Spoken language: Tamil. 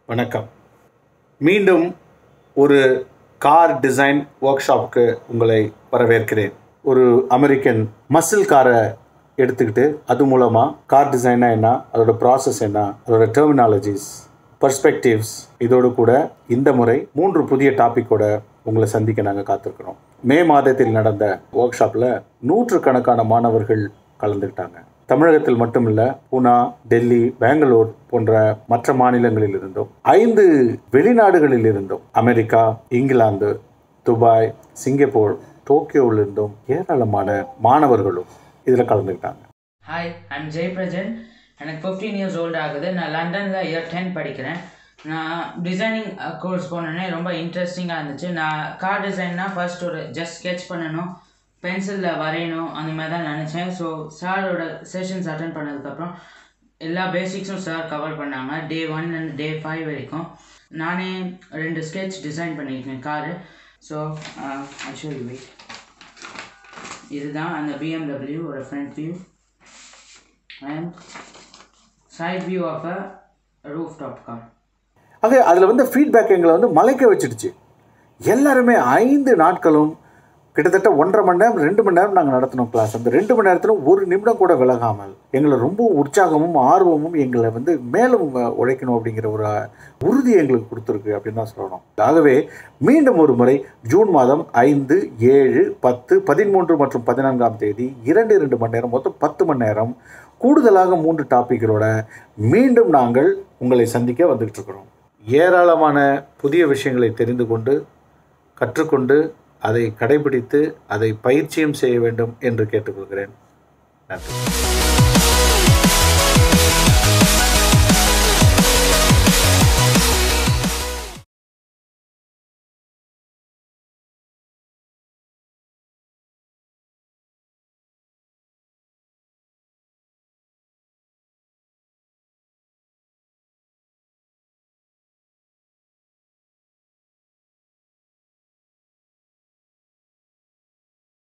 வணக்கம் மீண்டும் ஒரு கார் டிசைன் ஒர்க் ஷாப்புக்கு உங்களை வரவேற்கிறேன் ஒரு அமெரிக்கன் மசில் காரை எடுத்துக்கிட்டு அது மூலமாக கார் டிசைனா என்ன அதோட ப்ராசஸ் என்ன அதோட டெர்மினாலஜிஸ் பர்ஸ்பெக்டிவ்ஸ் இதோடு கூட இந்த முறை மூன்று புதிய டாப்பிக்கோட உங்களை சந்திக்க நாங்கள் காத்திருக்கிறோம் மே மாதத்தில் நடந்த ஒர்க் ஷாப்பில் நூற்றுக்கணக்கான மாணவர்கள் கலந்துக்கிட்டாங்க தமிழகத்தில் மட்டுமில்ல பூனா டெல்லி பெங்களூர் போன்ற மற்ற மாநிலங்களில் இருந்தும் ஐந்து வெளிநாடுகளில் இருந்தும் அமெரிக்கா இங்கிலாந்து துபாய் சிங்கப்பூர் டோக்கியோவில் இருந்தும் ஏராளமான மாணவர்களும் இதில் கலந்துக்கிட்டாங்க ஹாய் ஐம் ஜெய் பிரஜன் எனக்கு ஃபிஃப்டீன் இயர்ஸ் ஓல்ட் ஆகுது நான் லண்டனில் இயர் டென் படிக்கிறேன் நான் டிசைனிங் கோர்ஸ் போனோடனே ரொம்ப இன்ட்ரெஸ்டிங்காக இருந்துச்சு நான் கார் டிசைன்னா ஃபர்ஸ்ட் ஒரு ஜஸ்ட் ஸ்கெட்ச் பண்ணணும் பென்சிலில் வரையணும் அந்த மாதிரி தான் நினச்சேன் ஸோ சாரோட செஷன்ஸ் அட்டன் பண்ணதுக்கப்புறம் எல்லா பேசிக்ஸும் சார் கவர் பண்ணாங்க day one and day five வரைக்கும் நானே ரெண்டு ஸ்கெட்ச் டிசைன் பண்ணியிருக்கேன் காரு ஸோ ஆக்சுவலி வெயிட் இதுதான் அந்த பிஎம்டபிள்யூ ஒரு front view and side view of a roof top car ஆக அதில் வந்து ஃபீட்பேக் எங்களை வந்து மலைக்க வச்சிடுச்சு எல்லாருமே ஐந்து நாட்களும் கிட்டத்தட்ட ஒன்றரை மணி நேரம் ரெண்டு மணி நேரம் நாங்கள் நடத்தினோம் கிளாஸ் அந்த ரெண்டு மணி நேரத்தில் ஒரு நிமிடம் கூட விலகாமல் எங்களை ரொம்ப உற்சாகமும் ஆர்வமும் எங்களை வந்து மேலும் உழைக்கணும் அப்படிங்கிற ஒரு உறுதி எங்களுக்கு கொடுத்துருக்கு அப்படின்னு தான் சொல்லணும் ஆகவே மீண்டும் ஒரு முறை ஜூன் மாதம் ஐந்து ஏழு பத்து பதிமூன்று மற்றும் பதினான்காம் தேதி இரண்டு இரண்டு மணி நேரம் மொத்தம் பத்து மணி நேரம் கூடுதலாக மூன்று டாப்பிக்களோட மீண்டும் நாங்கள் உங்களை சந்திக்க வந்துகிட்டு இருக்கிறோம் ஏராளமான புதிய விஷயங்களை தெரிந்து கொண்டு கற்றுக்கொண்டு அதை கடைபிடித்து அதை பயிற்சியும் செய்ய வேண்டும் என்று கேட்டுக்கொள்கிறேன் நன்றி